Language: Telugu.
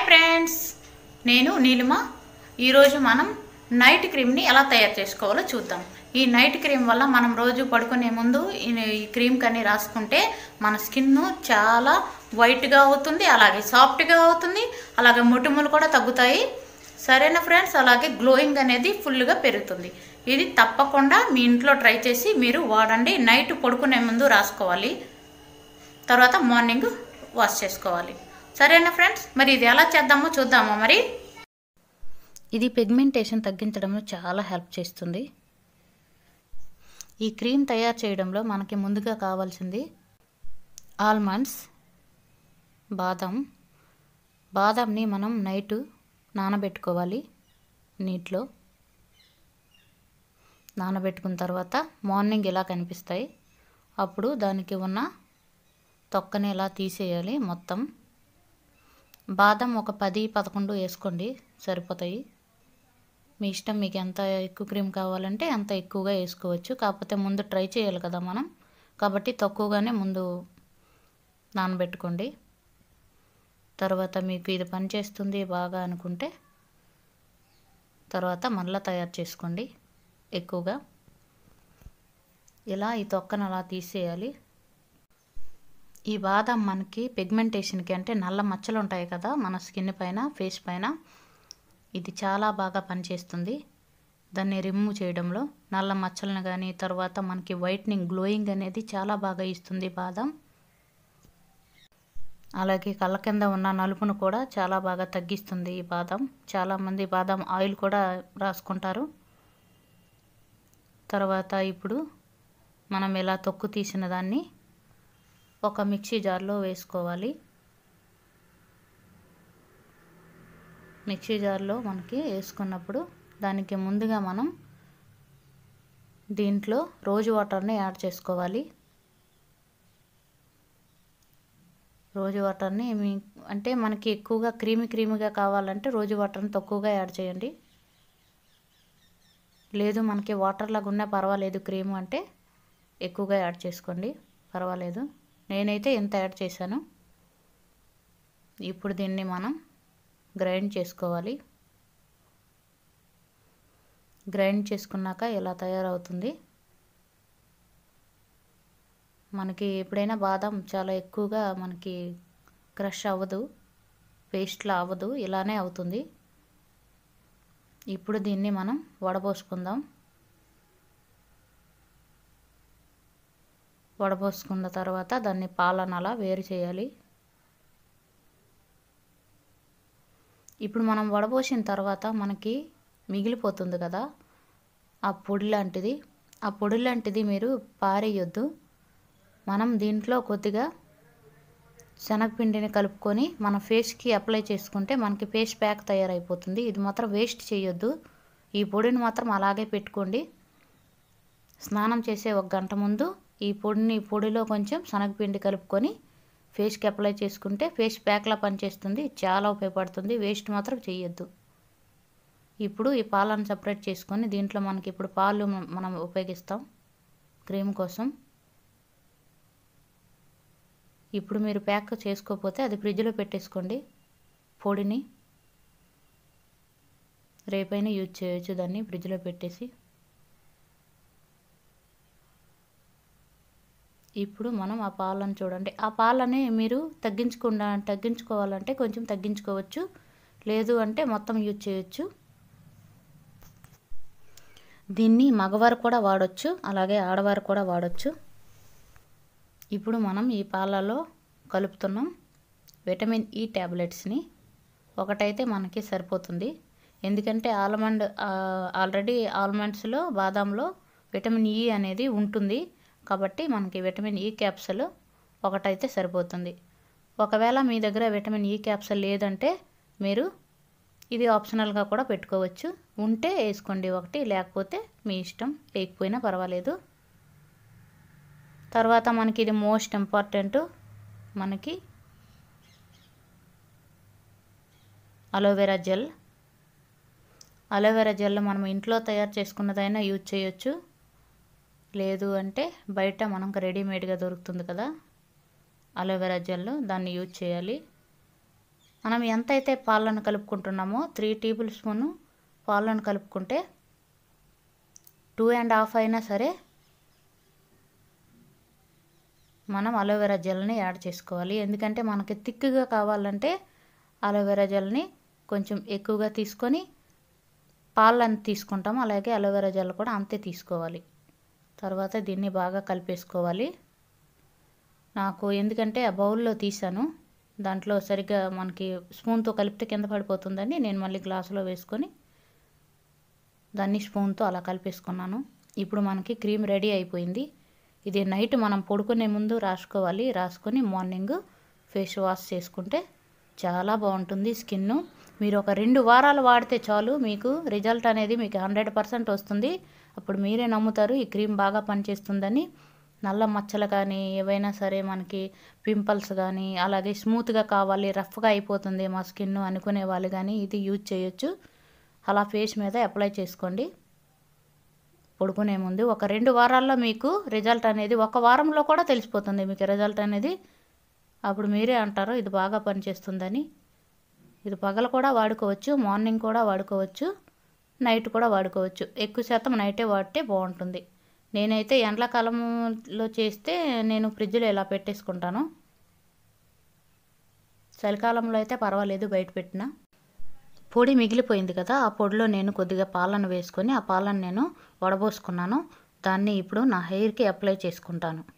ఫ్రెండ్స్ నేను నీలిమ ఈరోజు మనం నైట్ క్రీమ్ని ఎలా తయారు చేసుకోవాలో చూద్దాం ఈ నైట్ క్రీమ్ వల్ల మనం రోజు పడుకునే ముందు ఈ ఈ క్రీమ్ కన్నీ రాసుకుంటే మన స్కిన్ చాలా వైట్గా అవుతుంది అలాగే సాఫ్ట్గా అవుతుంది అలాగే మొటిమలు కూడా తగ్గుతాయి సరేనా ఫ్రెండ్స్ అలాగే గ్లోయింగ్ అనేది ఫుల్గా పెరుగుతుంది ఇది తప్పకుండా మీ ఇంట్లో ట్రై చేసి మీరు వాడండి నైట్ పడుకునే ముందు రాసుకోవాలి తర్వాత మార్నింగ్ వాష్ చేసుకోవాలి సరేనా ఫ్రెండ్స్ మరి ఇది ఎలా చేద్దామో చూద్దామా మరి ఇది పిగ్మెంటేషన్ తగ్గించడంలో చాలా హెల్ప్ చేస్తుంది ఈ క్రీమ్ తయారు చేయడంలో మనకి ముందుగా కావాల్సింది ఆల్మండ్స్ బాదం బాదంని మనం నైట్ నానబెట్టుకోవాలి నీటిలో నానబెట్టుకున్న తర్వాత మార్నింగ్ ఇలా కనిపిస్తాయి అప్పుడు దానికి ఉన్న తొక్కని ఇలా తీసేయాలి మొత్తం బాదం ఒక పది పదకొండు వేసుకోండి సరిపోతాయి మీ ఇష్టం మీకు ఎంత ఎక్కువ క్రీమ్ కావాలంటే అంత ఎక్కువగా వేసుకోవచ్చు కాకపోతే ముందు ట్రై చేయాలి కదా మనం కాబట్టి తక్కువగానే ముందు నానబెట్టుకోండి తర్వాత మీకు ఇది పనిచేస్తుంది బాగా అనుకుంటే తర్వాత మళ్ళీ తయారు చేసుకోండి ఎక్కువగా ఇలా ఈ తొక్కను అలా తీసేయాలి ఈ బాదం మనకి పిగ్మెంటేషన్కి అంటే నల్ల మచ్చలు ఉంటాయి కదా మన స్కిన్ పైన ఫేస్ పైన ఇది చాలా బాగా పనిచేస్తుంది దాన్ని రిమూవ్ చేయడంలో నల్ల మచ్చలను కానీ తర్వాత మనకి వైట్నింగ్ గ్లోయింగ్ అనేది చాలా బాగా ఇస్తుంది బాదం అలాగే కళ్ళ కింద ఉన్న నలుపును కూడా చాలా బాగా తగ్గిస్తుంది ఈ బాదం చాలామంది బాదం ఆయిల్ కూడా రాసుకుంటారు తర్వాత ఇప్పుడు మనం ఇలా తొక్కు తీసిన దాన్ని ఒక మిక్సీ జార్లో వేసుకోవాలి మిక్సీ జార్లో మనకి వేసుకున్నప్పుడు దానికి ముందుగా మనం దీంట్లో రోజు వాటర్ని యాడ్ చేసుకోవాలి రోజు వాటర్ని మీ అంటే మనకి ఎక్కువగా క్రీమీ క్రీమీగా కావాలంటే రోజు వాటర్ని తక్కువగా యాడ్ చేయండి లేదు మనకి వాటర్ లాగా ఉన్నా పర్వాలేదు క్రీమ్ అంటే ఎక్కువగా యాడ్ చేసుకోండి పర్వాలేదు నేనైతే ఎంత యాడ్ చేశాను ఇప్పుడు దీన్ని మనం గ్రైండ్ చేసుకోవాలి గ్రైండ్ చేసుకున్నాక ఇలా తయారవుతుంది మనకి ఎప్పుడైనా బాదం చాలా ఎక్కువగా మనకి క్రష్ అవ్వదు పేస్ట్లా అవ్వదు ఇలానే అవుతుంది ఇప్పుడు దీన్ని మనం వడపోసుకుందాం వడపోసుకున్న తర్వాత దాన్ని పాలను అలా వేరు చేయాలి ఇప్పుడు మనం వడపోసిన తర్వాత మనకి మిగిలిపోతుంది కదా ఆ పొడి లాంటిది ఆ పొడి లాంటిది మీరు పారేయొద్దు మనం దీంట్లో కొద్దిగా శనగపిండిని కలుపుకొని మన ఫేస్కి అప్లై చేసుకుంటే మనకి ఫేస్ ప్యాక్ తయారైపోతుంది ఇది మాత్రం వేస్ట్ చేయొద్దు ఈ పొడిని మాత్రం అలాగే పెట్టుకోండి స్నానం చేసే ఒక గంట ముందు ఈ పొడిని పొడిలో కొంచెం శనగపిండి కలుపుకొని ఫేస్కి అప్లై చేసుకుంటే ఫేస్ ప్యాక్లా పనిచేస్తుంది చాలా ఉపయోగపడుతుంది వేస్ట్ మాత్రం చేయొద్దు ఇప్పుడు ఈ పాలను సపరేట్ చేసుకొని దీంట్లో మనకి ఇప్పుడు పాలు మనం ఉపయోగిస్తాం క్రీమ్ కోసం ఇప్పుడు మీరు ప్యాక్ చేసుకోకపోతే అది ఫ్రిడ్జ్లో పెట్టేసుకోండి పొడిని రేపైనా యూజ్ చేయొచ్చు దాన్ని ఫ్రిడ్జ్లో పెట్టేసి ఇప్పుడు మనం ఆ పాలను చూడండి ఆ పాలని మీరు తగ్గించకుండా తగ్గించుకోవాలంటే కొంచెం తగ్గించుకోవచ్చు లేదు అంటే మొత్తం యూజ్ చేయొచ్చు దీన్ని మగవారు కూడా వాడచ్చు అలాగే ఆడవారు కూడా వాడచ్చు ఇప్పుడు మనం ఈ పాలలో కలుపుతున్నాం విటమిన్ ఈ ట్యాబ్లెట్స్ని ఒకటైతే మనకి సరిపోతుంది ఎందుకంటే ఆల్మండ్ ఆల్రెడీ ఆల్మండ్స్లో బాదాంలో విటమిన్ ఈ అనేది ఉంటుంది కాబట్టి మనకి విటమిన్ ఈ క్యాప్సల్ ఒకటైతే సరిపోతుంది ఒకవేళ మీ దగ్గర విటమిన్ ఈ క్యాప్సల్ లేదంటే మీరు ఇది ఆప్షనల్గా కూడా పెట్టుకోవచ్చు ఉంటే వేసుకోండి ఒకటి లేకపోతే మీ ఇష్టం వేయకపోయినా పర్వాలేదు తర్వాత మనకి ఇది మోస్ట్ ఇంపార్టెంట్ మనకి అలోవెరా జెల్ అలోవెరా జెల్ మనం ఇంట్లో తయారు చేసుకున్నదైనా యూజ్ చేయొచ్చు లేదు అంటే బయట మనకు రెడీమేడ్గా దొరుకుతుంది కదా అలోవెరా జెల్ దాన్ని యూజ్ చేయాలి మనం ఎంతైతే పాలను కలుపుకుంటున్నామో త్రీ టేబుల్ స్పూన్ పాలను కలుపుకుంటే టూ అండ్ హాఫ్ అయినా సరే మనం అలోవెరా జెల్ని యాడ్ చేసుకోవాలి ఎందుకంటే మనకి థిక్గా కావాలంటే అలోవెరా జెల్ని కొంచెం ఎక్కువగా తీసుకొని పాలను తీసుకుంటాం అలాగే అలోవెరా జెల్ కూడా అంతే తీసుకోవాలి తర్వాత దీన్ని బాగా కలిపేసుకోవాలి నాకు ఎందుకంటే ఆ బౌల్లో తీసాను దాంట్లో సరిగ్గా మనకి స్పూన్తో కలిపితే కింద పడిపోతుందని నేను మళ్ళీ గ్లాసులో వేసుకొని దాన్ని స్పూన్తో అలా కలిపేసుకున్నాను ఇప్పుడు మనకి క్రీమ్ రెడీ అయిపోయింది ఇది నైట్ మనం పడుకునే ముందు రాసుకోవాలి రాసుకొని మార్నింగ్ ఫేస్ వాష్ చేసుకుంటే చాలా బాగుంటుంది స్కిన్ మీరు ఒక రెండు వారాలు వాడితే చాలు మీకు రిజల్ట్ అనేది మీకు హండ్రెడ్ పర్సెంట్ వస్తుంది అప్పుడు మీరే నమ్ముతారు ఈ క్రీమ్ బాగా పనిచేస్తుందని నల్ల మచ్చలు కానీ ఏవైనా సరే మనకి పింపుల్స్ కానీ అలాగే స్మూత్గా కావాలి రఫ్గా అయిపోతుంది మా స్కిన్ అనుకునే వాళ్ళు కానీ ఇది యూజ్ చేయొచ్చు అలా ఫేస్ మీద అప్లై చేసుకోండి పడుకునే ముందు ఒక రెండు వారాల్లో మీకు రిజల్ట్ అనేది ఒక వారంలో కూడా తెలిసిపోతుంది మీకు రిజల్ట్ అనేది అప్పుడు మీరే అంటారు ఇది బాగా పనిచేస్తుందని ఇది పగలు కూడా వాడుకోవచ్చు మార్నింగ్ కూడా వాడుకోవచ్చు నైట్ కూడా వాడుకోవచ్చు ఎక్కువ శాతం నైటే వాడితే బాగుంటుంది నేనైతే ఎండాకాలంలో చేస్తే నేను ఫ్రిడ్జ్లో ఇలా పెట్టేసుకుంటాను చలికాలంలో అయితే పర్వాలేదు బయట పెట్టిన పొడి మిగిలిపోయింది కదా ఆ పొడిలో నేను కొద్దిగా పాలను వేసుకొని ఆ పాలను నేను వడబోసుకున్నాను దాన్ని ఇప్పుడు నా హెయిర్కి అప్లై చేసుకుంటాను